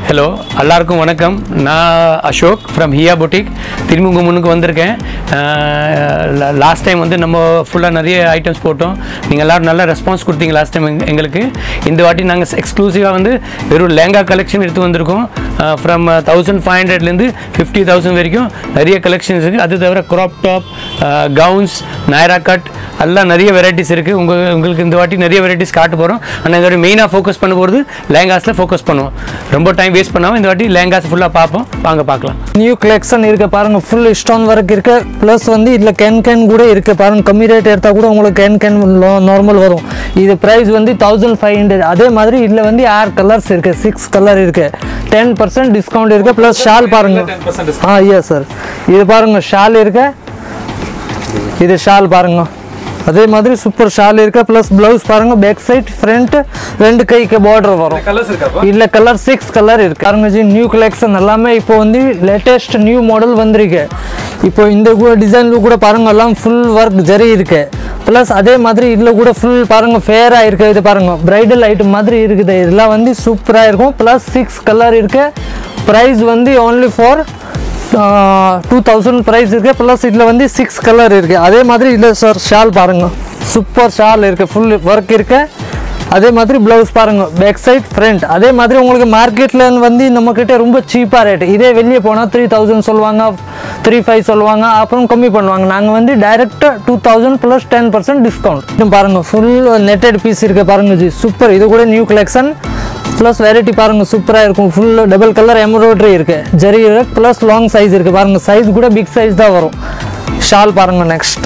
Hello எல்லாருக்கும் வணக்கம் நான் அசோக் ஃப்ரம் ஹியா புட்டிக் திரும்பி உங்கள் முன்னுக்கு வந்திருக்கேன் லாஸ்ட் டைம் வந்து நம்ம ஃபுல்லாக நிறைய ஐட்டம்ஸ் போட்டோம் நீங்கள் எல்லோரும் நல்ல ரெஸ்பான்ஸ் கொடுத்தீங்க லாஸ்ட் டைம் எங்களுக்கு இந்த வாட்டி நாங்கள் எக்ஸ்க்ளூசிவாக வந்து வெறும் லேங்கா கலெக்ஷன் எடுத்து வந்திருக்கோம் ஃப்ரம் தௌசண்ட் ஃபைவ் ஹண்ட்ரட்லேருந்து ஃபிஃப்டி தௌசண்ட் வரைக்கும் நிறைய கலெக்ஷன்ஸ் இருக்குது அது தவிர crop top gowns Naira cut எல்லாம் நிறைய வெரைட்டிஸ் இருக்குது உங்கள் உங்களுக்கு இந்த வாட்டி நிறைய வெரைட்டிஸ் காட்ட போகிறோம் ஆனால் இந்த வாட்டி மெயினாக ஃபோக்கஸ் பண்ண போகிறது லேங்காஸில் ஃபோக்கஸ் பண்ணுவோம் ரொம்ப டைம் வேஸ்ட் பண்ணாமல் இந்த வாட்டி லேங்காஸ் ஃபுல்லாக பார்ப்போம் வாங்க பார்க்கலாம் நியூ கலெக்ஷன் இருக்கு பாருங்க ஃபுல் ஸ்டோன் ஒர்க் இருக்கு ப்ளஸ் வந்து இதில் கேன் கேன் கூட இருக்கு பாருங்க கம்மி ரேட் எடுத்தால் கூட உங்களுக்கு கேன் கேன் நார்மல் வரும் இது ப்ரைஸ் வந்து தௌசண்ட் ஃபைவ் ஹண்ட்ரட் அதே மாதிரி இதில் வந்து ஆறு கலர்ஸ் இருக்கு சிக்ஸ் கலர் இருக்கு டென் பர்சன்ட் டிஸ்கவுண்ட் இருக்கு ப்ளஸ் ஷால் பாருங்க ஆ எஸ் சார் இது பாருங்க ஷால் இருக்கு இது ஷால் பாருங்க அதே மாதிரி சூப்பர் ஷால் இருக்கு ப்ளஸ் ப்ளவுஸ் பாருங்க பேக் சைட் ஃப்ரண்ட் ரெண்டு கைக்கு பார்டர் வரும் கலர்ஸ் இருக்காப்பா இல்ல கலர் சிக்ஸ் கலர் இருக்கு பாருங்க ஜி நியூ கலெக்ஷன் எல்லாமே இப்போ வந்து லேட்டஸ்ட் நியூ மாடல் வந்திருக்கு இப்போ இந்த கூட டிசைன்ல கூட பாருங்க எல்லாம் ஃபுல் ஒர்க் ஜரி இருக்கு ப்ளஸ் அதே மாதிரி இதில் கூட ஃபுல் பாருங்க ஃபேராக இருக்கு இது பாருங்க பிரைடல் ஐட்டம் மாதிரி இருக்குது இதெல்லாம் வந்து சூப்பராக இருக்கும் ப்ளஸ் சிக்ஸ் கலர் இருக்கு ப்ரைஸ் வந்து only for two thousand price இருக்குது ப்ளஸ் இதில் வந்து சிக்ஸ் கலர் இருக்குது அதே மாதிரி இதில் சார் ஷால் பாருங்கள் சூப்பர் ஷால் இருக்குது ஃபுல் ஒர்க் இருக்கு அதே மாதிரி ப்ளவுஸ் பாருங்க பேக் சைட் ஃப்ரண்ட் அதே மாதிரி உங்களுக்கு மார்க்கெட்டில் வந்து நம்ம கிட்ட ரொம்ப சீப்பாக ரேட் இதே வெளியே போனால் த்ரீ தௌசண்ட் சொல்லுவாங்க த்ரீ ஃபைவ் சொல்லுவாங்க அப்புறம் கம்மி பண்ணுவாங்க நாங்கள் வந்து டைரெக்டாக two thousand plus ten percent discount இது பாருங்க ஃபுல் நெட்டட் பீஸ் இருக்கு பாருங்க ஜி சூப்பர் இது கூட நியூ கலெக்ஷன் ப்ளஸ் வெரைட்டி பாருங்க சூப்பராக இருக்கும் ஃபுல் டபுள் கலர் எம்ப்ராய்டரி இருக்கு ஜரி இருக்கு ப்ளஸ் லாங் சைஸ் இருக்கு பாருங்க சைஸ் கூட பிக் சைஸ் தான் வரும் ஷால் பாருங்க நெக்ஸ்ட்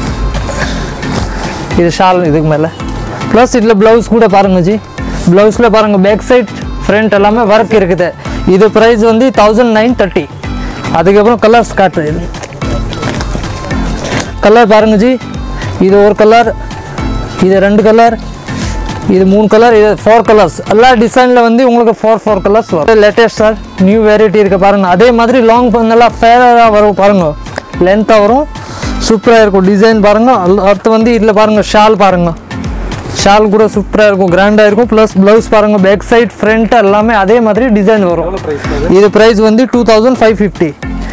இது ஷால் இதுக்கு மேலே ப்ளஸ் இதில் ப்ளவுஸ் கூட பாருங்க ஜி ப்ளவுஸில் பாருங்கள் பேக் சைட் ஃப்ரண்ட் எல்லாமே ஒர்க் இருக்குது இது ப்ரைஸ் வந்து தௌசண்ட் நைன் தேர்ட்டி அதுக்கப்புறம் கலர்ஸ் காட்டுறது இது கலர் பாருங்க ஜி இது ஒரு கலர் இது ரெண்டு கலர் இது மூணு கலர் இது ஃபோர் கலர்ஸ் எல்லா டிசைனில் வந்து உங்களுக்கு ஃபோர் ஃபோர் கலர்ஸ் வரும் லேட்டஸ்ட் சார் நியூ வெரைட்டி இருக்குது பாருங்கள் அதே மாதிரி லாங் நல்லா ஃபேராக வரும் பாருங்கள் லென்த்தாக வரும் சூப்பராக இருக்கும் டிசைன் பாருங்கள் அடுத்து வந்து இதில் பாருங்கள் ஷால் பாருங்கள் ஷால் கூட சூப்பராக இருக்கும் கிராண்டாக இருக்கும் ப்ளஸ் ப்ளவுஸ் பாருங்கள் பேக் சைட் ஃப்ரண்ட் எல்லாமே அதே மாதிரி டிசைன் வரும் இது ப்ரைஸ் வந்து two thousand five fifty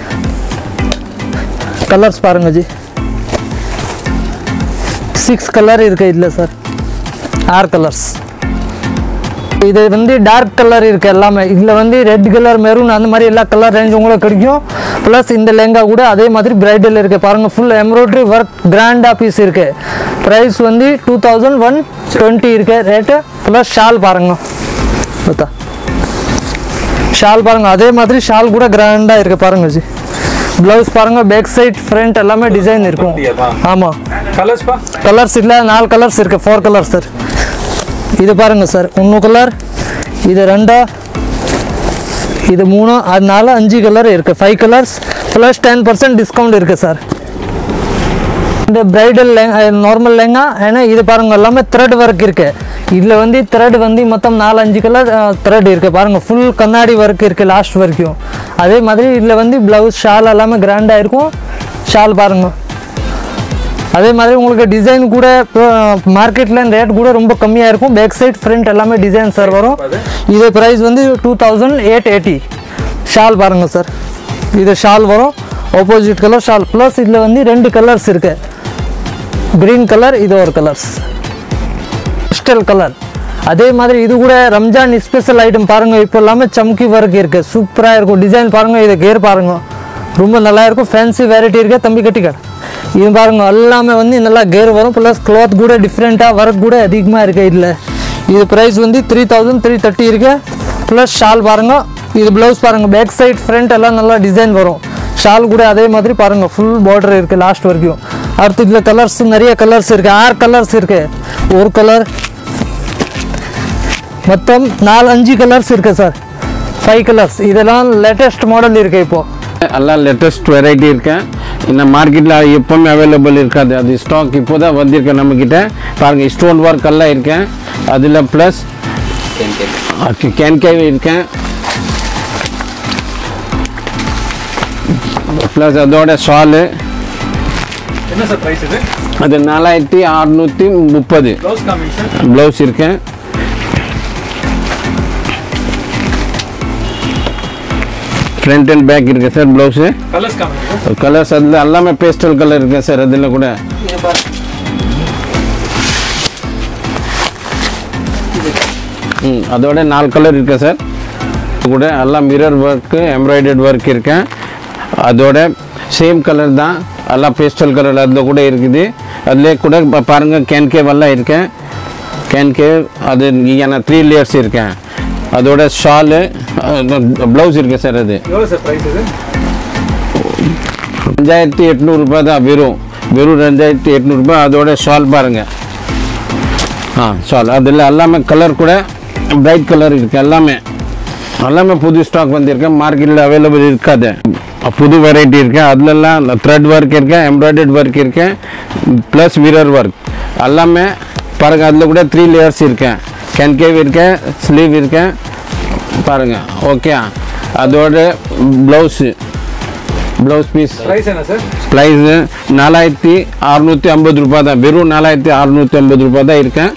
colours பாருங்க ஜி சிக்ஸ் கலர் இருக்கு இதில் சார் ஆறு கலர்ஸ் இது வந்து டார்க் கலர் இருக்கு எல்லாமே இதில் வந்து ரெட் கலர் மெரூன் அந்த மாதிரி எல்லா கலர் ரேஞ்ச் உங்களுக்கு கிடைக்கும் ப்ளஸ் இந்த லெங்கா கூட அதே மாதிரி பிரைடல் இருக்கு பாருங்க ஃபுல் எம்ப்ராய்டரி ஒர்க் கிராண்டாக பீஸ் இருக்கு ப்ரைஸ் வந்து டூ தௌசண்ட் ஒன் டுவெண்ட்டி இருக்கு ரேட்டு ப்ளஸ் ஷால் பாருங்க பார்த்தா ஷால் பாருங்க அதே மாதிரி ஷால் கூட கிராண்டாக இருக்கு பாருங்க ஜி ப்ளவுஸ் பாருங்க பேக் சைட் ஃப்ரண்ட் எல்லாமே டிசைன் இருக்கும் ஆமாம் கலர்ஸ்ப்பா கலர்ஸ் இல்லை நாலு கலர்ஸ் இருக்கு ஃபோர் கலர்ஸ் சார் இது பாருங்க சார் ஒன்று கலர் இது ரெண்டா இது மூணு அது நாலு அஞ்சு கலர் இருக்கு five colours plus ten percent discount இருக்கு சார் இந்த பிரைடல் நார்மல் லெங்கா ஏன்னா இது பாருங்க எல்லாமே த்ரெட் ஒர்க் இருக்கு இதில் வந்து த்ரெட் வந்து மொத்தம் நாலு அஞ்சு கலர் த்ரெட் இருக்கு பாருங்க ஃபுல் கண்ணாடி ஒர்க் இருக்கு லாஸ்ட் வரைக்கும் அதே மாதிரி இதில் வந்து ப்ளவுஸ் ஷால் எல்லாமே கிராண்டாக இருக்கும் ஷால் பாருங்க அதே மாதிரி உங்களுக்கு டிசைன் கூட மார்க்கெட்டில் ரேட் கூட ரொம்ப கம்மியாக இருக்கும் பேக் சைட் ஃப்ரண்ட் எல்லாமே டிசைன் சார் வரும் இது ப்ரைஸ் வந்து two thousand eight eighty shawl பாருங்கள் சார் இது ஷால் வரும் ஆப்போசிட் கலர் ஷால் ப்ளஸ் இதில் வந்து ரெண்டு கலர்ஸ் இருக்கு க்ரீன் கலர் இது ஒரு கலர்ஸ் கிறிஸ்டல் கலர் அதே மாதிரி இது கூட ரம்ஜான் ஸ்பெஷல் ஐட்டம் பாருங்க இப்போ எல்லாமே சம்கி ஒர்க் இருக்கு சூப்பராக இருக்கும் டிசைன் பாருங்க இது கேர் பாருங்க ரொம்ப நல்லா இருக்கும் ஃபேன்சி வெரைட்டி இருக்கு தம்பி கட்டிக்கார் இது பாருங்க எல்லாமே வந்து நல்லா கேர் வரும் ப்ளஸ் கிளாத் கூட டிஃப்ரெண்ட்டாக ஒர்க் கூட அதிகமாக இருக்கு இதில் இது ப்ரைஸ் வந்து த்ரீ தௌசண்ட் த்ரீ தேர்ட்டி இருக்கு ப்ளஸ் ஷால் பாருங்க இது ப்ளவுஸ் பாருங்க பேக் சைட் ஃப்ரண்ட் எல்லாம் நல்லா டிசைன் வரும் ஷால் கூட அதே மாதிரி பாருங்க ஃபுல் பார்டர் இருக்கு லாஸ்ட் வரைக்கும் அடுத்து இதில் கலர்ஸ் நிறைய கலர்ஸ் இருக்கு ஆறு கலர்ஸ் இருக்கு ஒரு கலர் மொத்தம் நாலு அஞ்சு கலர்ஸ் இருக்கு சார் ஃபைவ் கலர்ஸ் இதெல்லாம் லேட்டஸ்ட் மாடல் இருக்கு இப்போ எல்லாம் லேட்டஸ்ட் வெரைட்டி இருக்கேன் இந்த மார்க்கெட்டில் எப்போவுமே அவைலபிள் இருக்காது அது ஸ்டாக் இப்போ தான் வந்திருக்கு நம்மக்கிட்ட பாருங்கள் ஸ்டோன் ஒர்க் எல்லாம் இருக்கேன் அதில் ப்ளஸ் கேன்கே இருக்கேன் ப்ளஸ் அதோட ஷாலு என்ன சார் ப்ரைஸ் இது அது நாலாயிரத்தி அறநூற்றி முப்பது ப்ளவுஸ் காம்பினேஷன் ப்ளவுஸ் இருக்கேன் ஃப்ரண்ட் அண்ட் பேக் இருக்கு சார் ப்ளவுஸு கலர்ஸ் காமிங்க சார் கலர்ஸ் அதில் எல்லாமே பேஸ்டல் கலர் இருக்கு சார் அதில் கூட இது பாருங்க ம் அதோட நாலு கலர் இருக்கு சார் இது கூட எல்லாம் மிரர் ஒர்க்கு எம்ப்ராய்டர்ட் ஒர்க் இருக்கேன் அதோட சேம் கலர் தான் எல்லாம் பேஸ்டல் கலர் அதில் கூட இருக்குது அதில் கூட பா- பாருங்க கேன் கேவ் எல்லாம் இருக்கேன் கேன் கேவ் அது இங்கே த்ரீ லேயர்ஸ் இருக்கேன் அதோட ஷாலு ப்ளவுஸ் இருக்கு சார் அது எவ்வளோ சார் ப்ரைஸ் இது ரெண்டாயிரத்தி எட்நூறுபா தான் வெறும் வெறும் ரெண்டாயிரத்தி எட்நூறுபா அதோட ஷால் பாருங்கள் ஆ ஷால் அதில் எல்லாமே கலர் கூட பிரைட் கலர் இருக்குது எல்லாமே எல்லாமே புது ஸ்டாக் வந்திருக்கு மார்க்கெட்டில் அவைலபிள் இருக்காது புது வெரைட்டி இருக்கு அதுலலாம் த்ரெட் ஒர்க் இருக்கு எம்ப்ராய்டர்ட் ஒர்க் இருக்கு ப்ளஸ் மிரர் ஒர்க் எல்லாமே பாருங்கள் அதில் கூட த்ரீ லேயர்ஸ் இருக்கேன் கேன்கேவ் இருக்கேன் ஸ்லீவ் இருக்கேன் பாருங்கள் ஓகே அதோட ப்ளவுஸு ப்ளவுஸ் பீஸ் ப்ரைஸ் என்ன சார் ப்ரைஸு நாலாயிரத்தி அறநூற்றி ஐம்பது ரூபாய் தான் வெறும் நாலாயிரத்தி அறநூற்றி ஐம்பது ரூபாய் தான் இருக்கேன்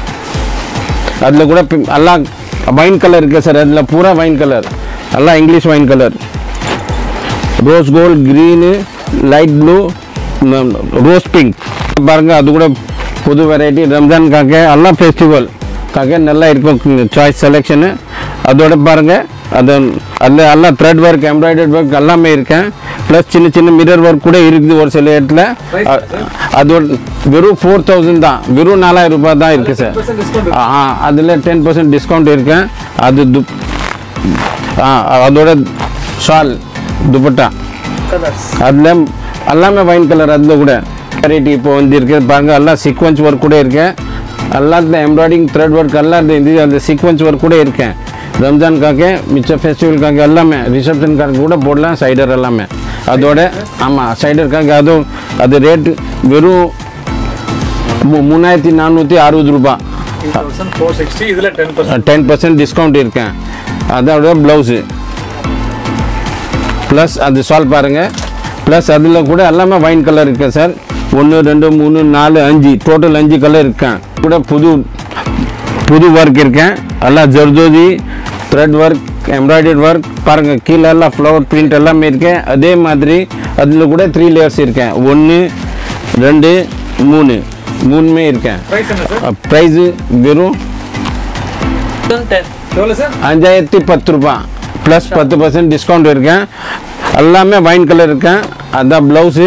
அதில் கூட பி- எல்லாம் வைன் கலர் இருக்கு சார் அதில் பூரா வைன் கலர் எல்லாம் English wine colour rose gold green light blue rose pink பாருங்க அது கூட புது வெரைட்டி ரம்ஜான்காக எல்லாம் ஃபெஸ்டிவல் காக நல்லா இருக்கும் சாய்ஸ் செலெக்ஷனு அதோட பாருங்க அது அதில் எல்லாம் த்ரெட் ஒர்க் எம்ப்ராய்டர்ட் ஒர்க் எல்லாமே இருக்கேன் ப்ளஸ் சின்ன சின்ன மிரர் ஒர்க் கூட இருக்குது ஒரு சில இடத்துல Price அ- அதோட வெறும் ஃபோர் தௌசண்ட் தான் வெறும் நாலாயிரம் ரூபாய் தான் இருக்குது சார் பர்சன்ட் டிஸ்கவுண்ட் ஆ அதில் டென் பர்சன்ட் டிஸ்கவுண்ட் இருக்கேன் அது து ஆ அதோட ஷால் துப்பட்டா கலர்ஸ் அதில் எல்லாமே வைன் கலர் அதில் கூட வெரைட்டி இப்போ வந்து இருக்கு பாருங்க எல்லாம் சீக்வன்ஸ் ஒர்க் கூட இருக்கு எல்லாத்துல எம்ப்ராய்டிங் த்ரெட் ஒர்க் எல்லாம் இது அந்த சீக்வன்ஸ் ஒர்க் கூட இருக்கேன் ரம்ஜான்காக மிச்ச ஃபெஸ்டிவல்காக எல்லாமே ரிசப்ஷனுக்காக கூட போடலாம் சைடர் எல்லாமே அதோட ஆமாம் சைடருக்காக அதுவும் அது ரேட்டு வெறும் மூ- மூணாயிரத்தி நானூற்றி அறுபது ரூபாய் தௌசண்ட் ஃபோர் சிக்ஸ்டி இதில் ten percent ten percent discount இருக்கேன் அதோட ப்ளவுஸு ப்ளஸ் அது சால்வ் பாருங்கள் ப்ளஸ் அதில் கூட எல்லாமே வைன் கலர் இருக்கு சார் ஒன்று ரெண்டு மூணு நாலு அஞ்சு டோட்டல் அஞ்சு கலர் இருக்கேன் கூட புது புது ஒர்க் இருக்கேன் எல்லாம் zardozi thread work embroidered work பாருங்கள் கீழே எல்லாம் ஃப்ளவர் பிரிண்ட் எல்லாமே இருக்கேன் அதே மாதிரி அதில் கூட த்ரீ லேயர்ஸ் இருக்கேன் ஒன்று ரெண்டு மூணு மூணுமே இருக்கேன் ப்ரைஸ் என்ன சார் ப்ரைஸு வெறும் டென் எவ்வளோ சார் அஞ்சாயிரத்தி பத்து ரூபா ப்ளஸ் பத்து பர்சன்ட் டிஸ்கவுண்ட் இருக்கேன் எல்லாமே வைன் கலர் இருக்கேன் அதான் ப்ளவுஸு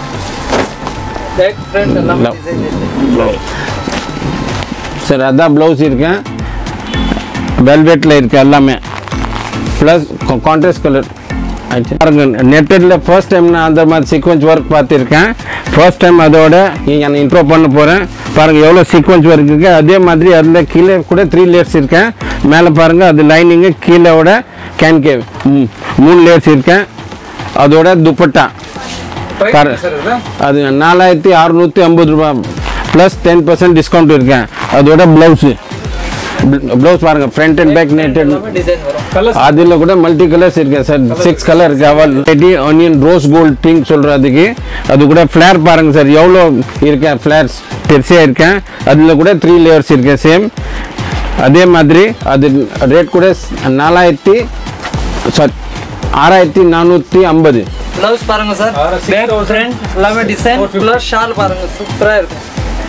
பேக் ஃப்ரண்ட் எல்லாமே No. டிசைன் இருக்கு சரி அதான் ப்ளவுஸ் இருக்கேன் வெல்வெட்டில் இருக்கு எல்லாமே ப்ளஸ் கான்ட்ராஸ்ட் கலர் ஆயிடுச்சு பாருங்க நெட்டடில் ஃபர்ஸ்ட் டைம் நான் அந்த மாதிரி சீக்வன்ஸ் ஒர்க் பார்த்துருக்கேன் ஃபர்ஸ்ட் டைம் அதோட நான் இன்ட்ரோ பண்ண போகிறேன் பாருங்கள் எவ்வளோ சீக்வன்ஸ் ஒர்க் இருக்கு அதே மாதிரி அதில் கீழே கூட த்ரீ லேயர்ஸ் இருக்கேன் மேலே பாருங்கள் அது லைனிங்கு கீழேவோட கேன் கேவ் மூணு லேயர்ஸ் இருக்கேன் அதோட துப்பட்டா ப்ரைஸ் Correct. என்ன சார் இதில் அது நாலாயிரத்தி அறுநூற்றி ஐம்பது ரூபா ப்ளஸ் டென் பர்சன்ட் டிஸ்கவுண்ட் இருக்கேன் அதோட ப்ளவுஸு ப்ளவுஸ் பாருங்கள் ஃப்ரண்ட் அண்ட் பேக் நெட்டட் எல்லாமே டிசைன் வரும் கலர்ஸ் அதில் கூட மல்டி கலர்ஸ் இருக்கு சார் சிக்ஸ் கலர் இருக்கு அவள் ready onion rose gold pink சொல்கிறதுக்கு அது கூட ஃப்ளேர் பாருங்க சார் எவ்வளோ இருக்கேன் ஃப்ளேர்ஸ் பெருசாக இருக்கேன் அதில் கூட த்ரீ லேயர்ஸ் இருக்கேன் சேம் அதே மாதிரி அது ரேட் கூட நாலாயிரத்தி சாரி ஆறாயிரத்தி நானூற்றி ஐம்பது ப்ளவுஸ் பாருங்க சார் ஆறு, six பேக் thousand. ஃப்ரண்ட் எல்லாமே design Four fifty. Plus shawl பாருங்க சூப்பரா இருக்கும்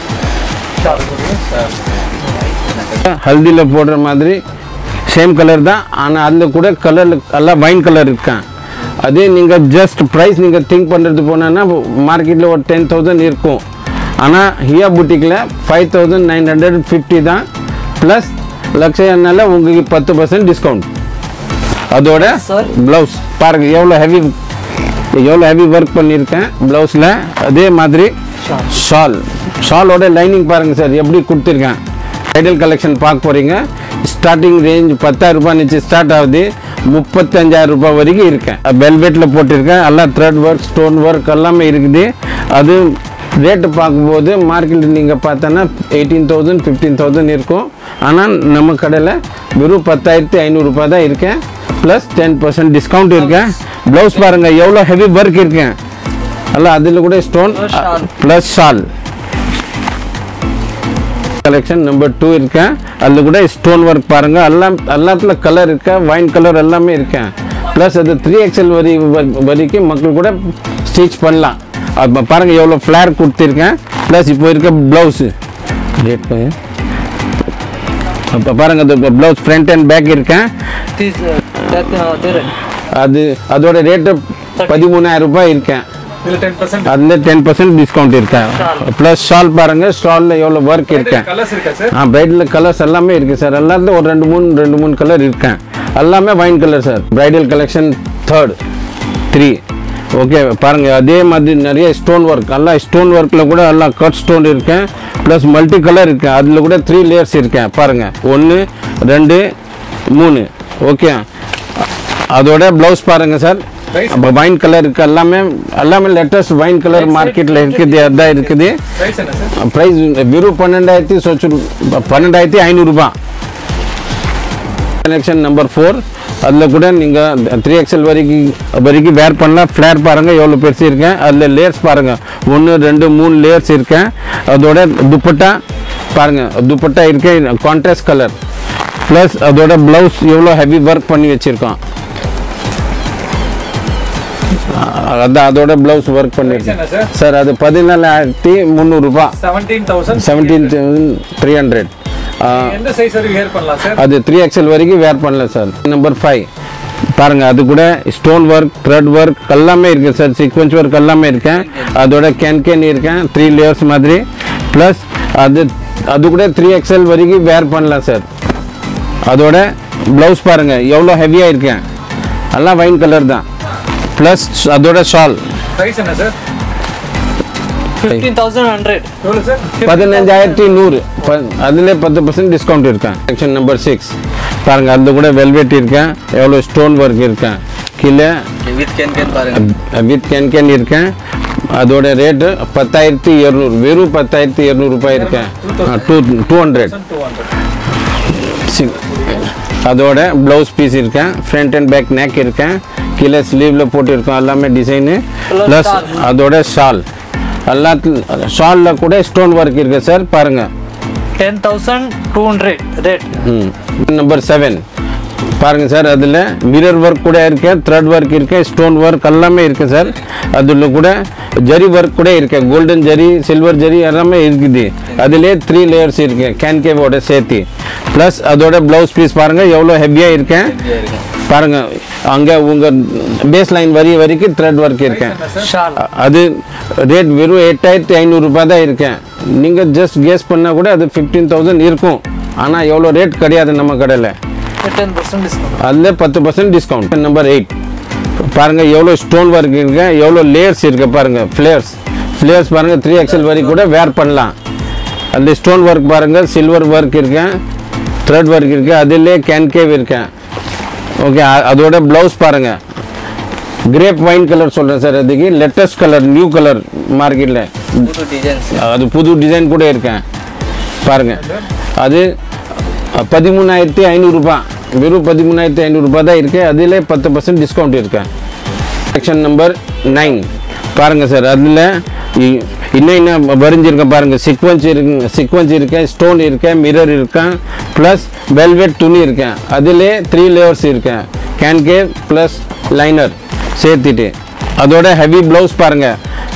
ஹல்தியில் போடுற மாதிரி சேம் கலர் தான் ஆனால் அதில் கூட கலர் எல்லாம் வைன் கலர் இருக்கான் அதே நீங்கள் ஜஸ்ட் ப்ரைஸ் நீங்கள் திங்க் பண்ணுறது போனோன்னா மார்க்கெட்டில் ஒரு டென் தௌசண்ட் இருக்கும் ஆனால் ஹியா புட்டிக்கில் five thousand nine hundred fifty தான் ப்ளஸ் லக்ஷயனால உங்களுக்கு பத்து பர்சன்ட் டிஸ்கவுண்ட் அதோட Sir. ப்ளவுஸ் பாருங்கள் எவ்வளோ ஹெவி எவ்வளோ ஹெவி ஒர்க் பண்ணியிருக்கேன் ப்ளவுஸில் அதே மாதிரி ஷால் ஷாலோட லைனிங் பாருங்கள் சார் எப்படி கொடுத்துருக்கேன் ஐடல் கலெக்ஷன் பார்க்க போகிறீங்க ஸ்டார்டிங் ரேஞ்ச் பத்தாயிரம் ரூபாய் நிச்சு ஸ்டார்ட் ஆகுது முப்பத்தஞ்சாயிரம் ரூபாய் வரைக்கும் இருக்கேன் வெல்வெட்டில் போட்டிருக்கேன் எல்லாம் த்ரெட் ஒர்க் ஸ்டோன் ஒர்க் எல்லாமே இருக்குது அது ரேட்டு பார்க்கும்போது மார்க்கெட்டில் நீங்கள் பார்த்தோன்னா எயிட்டீன் தௌசண்ட் ஃபிஃப்டீன் தௌசண்ட் இருக்கும் ஆனால் நம்ம கடையில் வெறும் பத்தாயிரத்தி ஐநூறுரூபா தான் இருக்கேன் ப்ளஸ் டென் பர்சன்ட் டிஸ்கவுண்ட் இருக்கேன் ப்ளவுஸ் பாருங்கள் எவ்வளோ ஹெவி ஒர்க் இருக்கேன் அல்ல அதில் கூட stone Plus shawl. Plus shawl collection number two இருக்கேன் அதில் கூட ஸ்டோன் ஒர்க் பாருங்கள் எல்லாம் எல்லாத்துல கலர் இருக்க வைன் கலர் எல்லாமே இருக்கேன் ப்ளஸ் அது த்ரீ எக்ஸல் வரி வ- வரைக்கும் மக்கள் கூட ஸ்டிச் பண்ணலாம் அப்போ பாருங்கள் எவ்வளோ ஃப்ளேர் கொடுத்துருக்கேன் ப்ளஸ் இப்போ இருக்க ப்ளவுஸு ரேட் இப்போ பாருங்கள் அது ப்ளவுஸ் ஃப்ரண்ட் அண்ட் பேக் இருக்கேன் This, uh, that, uh, there. அது அதோட ரேட்டு பதிமூணாயிரம் ரூபாய் இருக்கேன் இதில் டென் பர்சன்ட் அதில் டென் பர்சன்ட் டிஸ்கவுண்ட் இருக்கேன் ப்ளஸ் ஷால் பாருங்கள் ஷாலில் எவ்வளோ ஒர்க் இருக்கேன் கலர்ஸ் இருக்கா சார் ஆ பிரைடல் கலர்ஸ் எல்லாமே இருக்குது சார் எல்லாத்துல ஒரு ரெண்டு மூணு ரெண்டு மூணு கலர் இருக்கேன் எல்லாமே wine colour sir bridal collection third three okay பாருங்கள் அதே மாதிரி நிறைய ஸ்டோன் ஒர்க் எல்லாம் ஸ்டோன் ஒர்க்கில் கூட எல்லாம் கட் ஸ்டோன் இருக்கேன் ப்ளஸ் மல்டி கலர் இருக்கேன் அதில் கூட த்ரீ லேயர்ஸ் இருக்கேன் பாருங்கள் ஒன்று ரெண்டு மூணு ஓகே அதோட ப்ளவுஸ் பாருங்கள் சார் Price? அப்போ வைன் கலர் இருக்குது எல்லாமே எல்லாமே லேட்டஸ்ட் வைன் கலர் மார்க்கெட்டில் இருக்குது அதான் இருக்குது ப்ரைஸ் என்ன சார் ப்ரைஸ் வெறும் பன்னெண்டாயிரத்தி சொச்சு பன்னெண்டாயிரத்தி ஐநூறுரூபா கனெக்ஷன் நம்பர் ஃபோர் அதில் கூட நீங்கள் த்ரீ எக்ஸல் வரைக்கும் வரைக்கும் வேர் பண்ணலாம் ஃப்ளேர் பாருங்கள் எவ்வளோ பெருசு இருக்கேன் அதில் லேயர்ஸ் பாருங்கள் ஒன்று ரெண்டு மூணு லேயர்ஸ் இருக்கேன் அதோட துப்பட்டா பாருங்கள் துப்பட்டா இருக்கேன் கான்ட்ராஸ்ட் கலர் ப்ளஸ் அதோட ப்ளவுஸ் எவ்வளோ ஹெவி ஒர்க் பண்ணி வச்சுருக்கோம் அதான் அதோட ப்ளவுஸ் ஒர்க் பண்ணியிருக்கேன் என்ன சார் சார் அது பதினாலாயிரத்தி முந்நூறுரூபா seventeen thousand seventeen thousand three hundred எந்த சைஸ் வரைக்கும் ஹேர் பண்ணலாம் சார் அது த்ரீ எக்ஸல் வரைக்கும் வேர் பண்ணலாம் சார் நம்பர் ஃபைவ் பாருங்க அது கூட ஸ்டோன் ஒர்க் த்ரெட் ஒர்க் எல்லாமே இருக்கு சார் சீக்வன்ஸ் ஒர்க் எல்லாமே இருக்கேன் அதோட கேன் கேன் இருக்கேன் த்ரீ லேயர்ஸ் மாதிரி ப்ளஸ் அது அது கூட த்ரீ எக்ஸல் வரைக்கும் வேர் பண்ணலாம் சார் அதோட ப்ளவுஸ் பாருங்க எவ்வளோ ஹெவியாக இருக்கேன் எல்லாம் வைன் கலர் தான் ப்ளஸ் அதோட ஷால் ப்ரைஸ் என்ன சார் 15,100. எவ்வளோ சார் பதினஞ்சாயிரத்தி நூறு அதில் பத்து பர்சன்ட் டிஸ்கவுண்ட் இருக்கேன் செக்ஷன் நம்பர் சிக்ஸ் பாருங்கள் அது கூட வெல்வெட் இருக்கேன் எவ்வளோ ஸ்டோன் ஒர்க் இருக்கேன் கீழே வித் கேன் கேன் பாருங்க வித் கேன் கேன் இருக்கேன் அதோட ரேட்டு பத்தாயிரத்தி இரநூறு வெறும் பத்தாயிரத்தி இரநூறு ரூபாய் இருக்கேன் two two hundred two hundred அதோட ப்ளவுஸ் பீஸ் இருக்கேன் ஃப்ரண்ட் அண்ட் பேக் neck இருக்கேன் கீழே ஸ்லீவில் போட்டிருக்கோம் எல்லாமே டிசைனு ப்ளஸ் அதோட ஷால் எல்லாத்துல ஷாலில் கூட ஸ்டோன் ஒர்க் இருக்கு சார் பாருங்கள் 10,200 rate. நம்பர் செவன் பாருங்க சார் அதில் மிரர் ஒர்க் கூட இருக்கு த்ரெட் ஒர்க் இருக்கு ஸ்டோன் ஒர்க் எல்லாமே இருக்கு சார் அதில் கூட ஜரி ஒர்க் கூட இருக்கு கோல்டன் ஜரி சில்வர் ஜரி எல்லாமே இருக்குது அதிலே த்ரீ லேயர்ஸ் இருக்கு கேன் கேவோட சேர்த்து ப்ளஸ் அதோட ப்ளவுஸ் பீஸ் பாருங்க எவ்வளோ ஹெவியாக இருக்கேன் பாருங்க அங்கே உங்கள் பேஸ் லைன் வரி வரைக்கும் த்ரெட் ஒர்க் இருக்கேன் Shawl. அ- அது ரேட் வெறும் எட்டாயிரத்தி ஐநூறுரூபா தான் இருக்கேன் நீங்கள் ஜஸ்ட் கேஸ் பண்ணால் கூட அது ஃபிஃப்டீன் தௌசண்ட் இருக்கும் ஆனால் எவ்வளோ ரேட் கிடையாது நம்ம கடையில் 10% discount. அதில் பத்து பர்சன்ட் டிஸ்கவுண்ட் நம்பர் எயிட் பாருங்கள் எவ்வளோ ஸ்டோன் ஒர்க் இருக்கு எவ்வளோ லேயர்ஸ் இருக்கு பாருங்கள் ஃப்ளேயர்ஸ் ஃப்ளேயர்ஸ் பாருங்கள் த்ரீ எக்ஸல் வரைக்கும் கூட வேர் பண்ணலாம் அதில் ஸ்டோன் ஒர்க் பாருங்கள் சில்வர் ஒர்க் இருக்கேன் த்ரெட் ஒர்க் இருக்கு அதிலே கேன் கேவ் இருக்கேன் ஓகே அதோட ப்ளவுஸ் பாருங்கள் கிரேப் வைன் கலர் சொல்கிறேன் சார் அதுக்கு லேட்டஸ்ட் கலர் நியூ கலர் மார்க்கெட்டில் புது டிசைன்ஸ் அது புது டிசைன் கூட இருக்கேன் பாருங்க அது பதிமூணாயிரத்தி ஐநூறுரூபா வெறும் பதிமூணாயிரத்தி ஐநூறுரூபா தான் இருக்கு அதில் பத்து பர்சன்ட் டிஸ்கவுண்ட் இருக்கு செக்ஷன் நம்பர் நைன் பாருங்க சார் அதில் இன்னும் இன்னும் வரைஞ்சிருக்கேன் பாருங்க சீக்வன்ஸ் இருக்கு சீக்வன்ஸ் இருக்கேன் ஸ்டோன் இருக்கேன் மிரர் இருக்கேன் ப்ளஸ் வெல்வெட் துணி இருக்கேன் அதிலே த்ரீ லேயர்ஸ் இருக்கேன் கேன் கே ப்ளஸ் லைனர் சேர்த்துட்டு அதோட ஹெவி ப்ளவுஸ் பாருங்கள்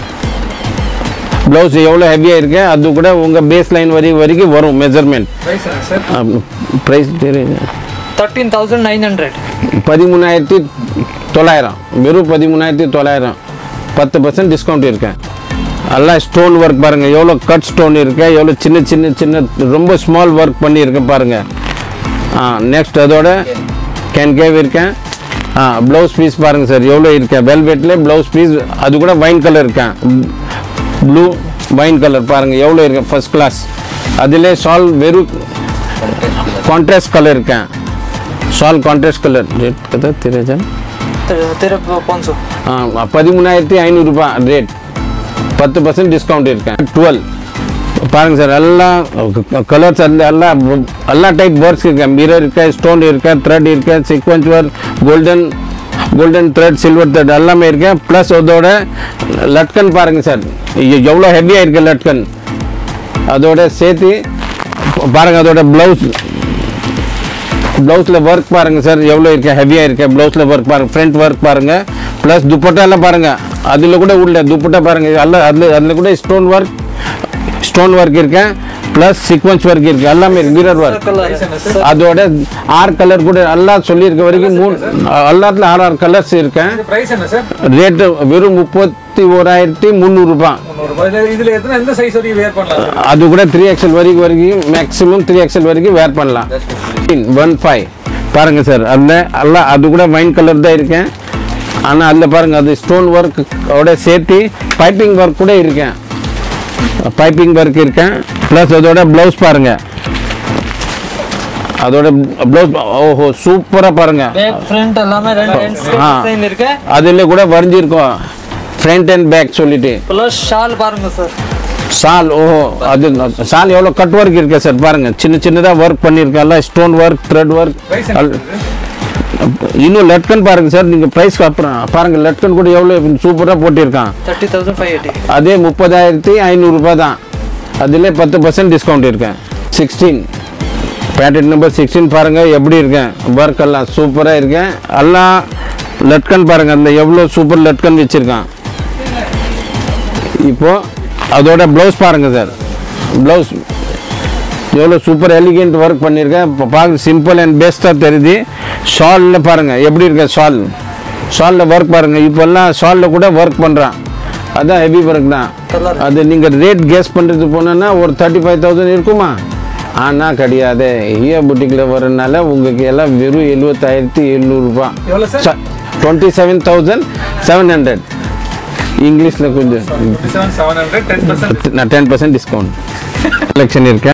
ப்ளவுஸ் எவ்வளோ ஹெவியாக இருக்கு அது கூட உங்கள் பேஸ் லைன் வரி வரைக்கும் வரும் மெஷர்மெண்ட் ப்ரைஸ் என்ன சார் ப்ரைஸ் தெரியுது 13,900. பதிமூணாயிரத்தி தொள்ளாயிரம் வெறும் பதிமூணாயிரத்தி தொள்ளாயிரம் பத்து பர்சன்ட் டிஸ்கவுண்ட் இருக்கேன் எல்லாம் ஸ்டோன் ஒர்க் பாருங்கள் எவ்வளோ கட் ஸ்டோன் இருக்கு எவ்வளோ சின்ன சின்ன சின்ன ரொம்ப ஸ்மால் ஒர்க் பண்ணியிருக்கேன் பாருங்கள் ஆ நெக்ஸ்ட் அதோட கேன் கேவ் இருக்கேன் ஆ ப்ளவுஸ் பீஸ் பாருங்கள் சார் எவ்வளோ இருக்கேன் வெல்வெட்டில் ப்ளவுஸ் பீஸ் அது கூட வைன் கலர் இருக்கேன் ப்ளூ வைன் கலர் பாருங்கள் எவ்வளோ இருக்கேன் ஃபர்ஸ்ட் கிளாஸ் அதிலே ஷால் வெறும் கான்ட்ராஸ்ட் கலர் இருக்கேன் ஷால் கான்ட்ராஸ்ட் கலர் ரேட் கதா திரேஜன் तेरह तेरह पाँच सौ ஆ பதிமூணாயிரத்தி ஐநூறுரூபா ரேட் பத்து பர்சன்ட் டிஸ்கவுண்ட் இருக்கேன் டுவெல் பாருங்க சார் எல்லா கலர்ஸ் அந்த எல்லா எல்லா டைப் ஒர்க்ஸ் இருக்கு மிரர் இருக்கு ஸ்டோன் இருக்கு த்ரெட் இருக்கு sequins work golden golden thread silver thread எல்லாமே இருக்கு ப்ளஸ் அதோட லட்கன் பாருங்க சார் எவ்வளோ ஹெவியாக இருக்கு லட்கன் அதோட சேர்த்து பாருங்க அதோட ப்ளவுஸ் ப்ளவுஸில் ஒர்க் பாருங்கள் சார் எவ்வளோ இருக்கு ஹெவியாக இருக்கு ப்ளவுஸில் ஒர்க் பாருங்கள் ஃப்ரண்ட் ஒர்க் பாருங்கள் ப்ளஸ் துப்பட்டாலாம் பாருங்கள் அதில் கூட உள்ள துப்பட்டா பாருங்கள் அதில் அதில் அதில் கூட ஸ்டோன் ஒர்க் ஸ்டோன் ஒர்க் இருக்கேன் ப்ளஸ் சீக்வன்ஸ் ஒர்க் இருக்கு எல்லாமே மிரர் ஒர்க் அதோட ஆறு கலர் கூட எல்லாம் சொல்லியிருக்க வரைக்கும் மூணு எல்லாத்துல ஆறு ஆறு கலர்ஸ் இருக்கேன் இது பிரைஸ் என்ன சார் ரேட்டு வெறும் முப்பத்தி ஓராயிரத்தி முந்நூறுரூபா முந்நூறுபா இதுல இதுல எத்தனை எந்த சைஸ் வரைக்கும் வேர் பண்ணலாம் சார் அது கூட த்ரீ எக்ஸல் வரைக்கும் வரைக்கும் மேக்ஸிமம் த்ரீ எக்ஸல் வரைக்கும் வேர் பண்ணலாம் ஒன் ஃபைவ் பாருங்க சார் அதில் எல்லாம் அது கூட வைன் கலர் தான் இருக்கேன் ஆனால் அதில் பாருங்க அது ஸ்டோன் ஒர்க் ஓட சேர்த்து பைப்பிங் ஒர்க் கூட இருக்கேன் பைப்பிங் ஒர்க் இருக்கேன் ப்ளஸ் அதோட ப்ளவுஸ் பாருங்க அதோட ப்ளவுஸ் ஓஹோ சூப்பராக பாருங்க பேக் ஃப்ரண்ட் எல்லாமே ரெண்டு ஆ. டிசைன் இருக்கு அதில் கூட வரைஞ்சிருக்கோம் ஃப்ரண்ட் அண்ட் பேக் சொல்லிட்டு ப்ளஸ் ஷால் பாருங்க சார் சால் ஓஹோ அது சால் எவ்வளோ கட் ஒர்க் இருக்கு சார் பாருங்க சின்ன சின்னதாக ஒர்க் பண்ணியிருக்கல stone work thread work price என்ன இன்னும் லெட்கன் பாருங்க சார் நீங்கள் ப்ரைஸ் அப்புறம் பாருங்க லெட்கன் கூட எவ்வளோ சூப்பராக போட்டிருக்கான் தேர்ட்டி தௌசண்ட் ஃபைவ் எயிட்டி அதே முப்பதாயிரத்தி ஐநூறுரூபா தான் அதிலே பத்து பர்சன்ட் டிஸ்கவுண்ட் இருக்கேன் சிக்ஸ்டீன் பேக்கெட் நம்பர் சிக்ஸ்டீன் பாருங்கள் எப்படி இருக்கேன் ஒர்க் எல்லாம் சூப்பராக இருக்கேன் எல்லாம் லட்கன் பாருங்கள் அந்த எவ்வளோ சூப்பர் லட்கன் வச்சுருக்கான் இப்போ அதோட ப்ளவுஸ் பாருங்கள் சார் ப்ளவுஸ் எவ்வளோ சூப்பர் எலிகென்ட் ஒர்க் பண்ணியிருக்கேன் இப்போ பார்க்க சிம்பிள் அண்ட் பெஸ்ட்டாக தெரியுது ஷாலில் பாருங்கள் எப்படி இருக்கு ஷால் ஷாலில் ஒர்க் பாருங்கள் இப்போல்லாம் ஷாலில் கூட ஒர்க் பண்ணுறான் அதான் ஹெவி ஒர்க் தான் அது நீங்கள் ரேட் கேஸ் பண்ணுறது போனோன்னா ஒரு தேர்ட்டி ஃபைவ் தௌசண்ட் இருக்குமா ஆனால் கிடையாது ஈயா புட்டிக்கில் வரனால உங்களுக்கு எல்லாம் வெறும் எழுபத்தாயிரத்தி எழுநூறுபா எவ்வளோ sir twenty seven thousand seven hundred இங்கிலீஷில் கொஞ்சம் seven seven hundred ten percent நான் டென் பர்சன்ட் டிஸ்கவுண்ட் கலெக்ஷன் இருக்கேன்